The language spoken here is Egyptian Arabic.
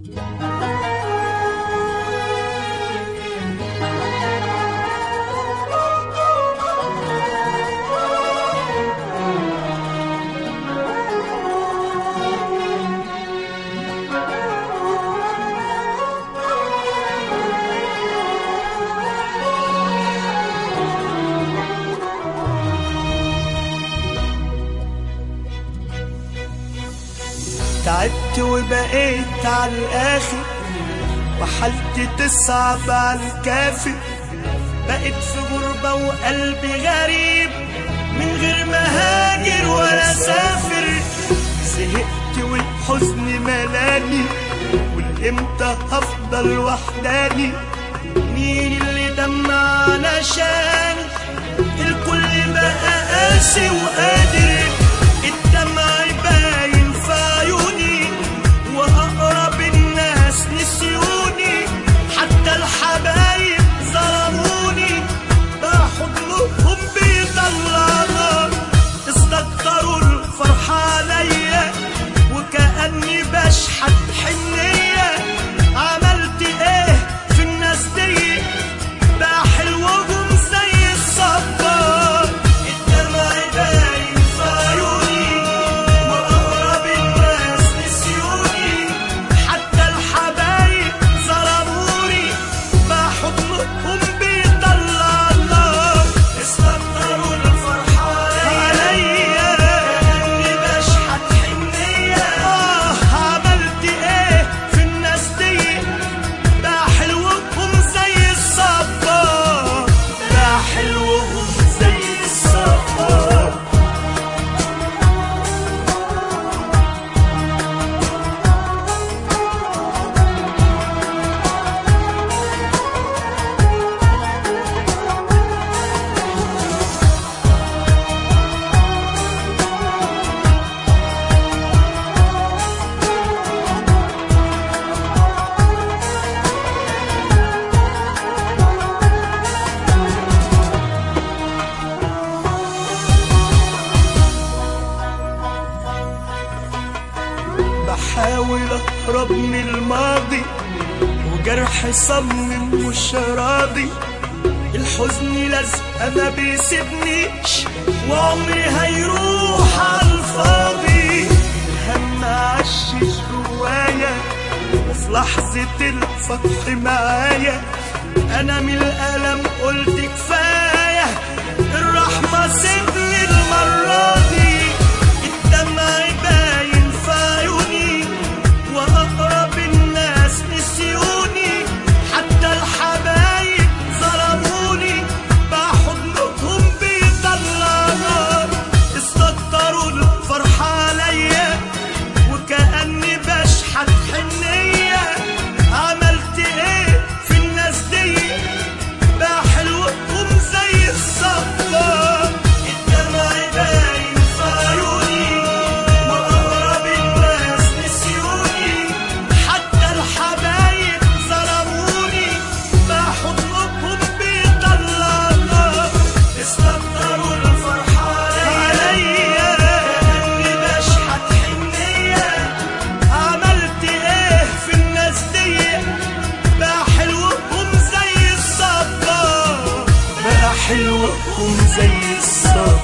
تعبت وبقيت على الاخر وحالتي تصعب على الكافر بقيت في غربة وقلبي غريب من غير ما هاجر ولا سافر زهقت والحزن ملاني والامتى هفضل وحداني مين اللي دمع علشاني الكل بقى قاسي وقادر الدمع باين في عيوني واقرب الناس نسيوني حتى الحبايب ظلموني بقى حضنهم بيطلعنا استكتروا الفرحة عليا وكأني بشحت حنية عملت ايه في الناس دي بقى حلوهم زي الصبار الدمع باين في عيوني وأقرب الناس نسيوني حتى الحبايب ظلموني بقى حضنهم بيطلع النار استكتروا الفرحة عليا كأني بشحت حنية آه عملت ايه في الناس دي بقى حلوهم زي الصبار بقى حلوهم زي الصبار بحاول اهرب من الماضي وجرح صمم مش راضي الحزن لازقه ما بيسيبنيش وعمري هيروح على الفاضي الهم عشش جوايا وفي لحظة الفتح معايا أنا من الألم قلت كفاية الرحمة سيبني المرة دي الدمع باين في عيوني وأقرب الناس نسيوني حتى الحبايب ظلموني بقى حضنهم بيطلع نار استكتروا الفرحة عليا وكأني بشحت حنية عملت ايه في الناس دي بقى حلوهم زي الصفار الدمع باين في عيوني وأقرب الناس نسيوني حتى الحبايب ظلموني بقى حضنهم بيطلع نار استكتروا الفرحة عليا كأني بشحت حنية عملت ايه في الناس دي بقى حلوهم زي الصبار بقى حلوهم زي الصبار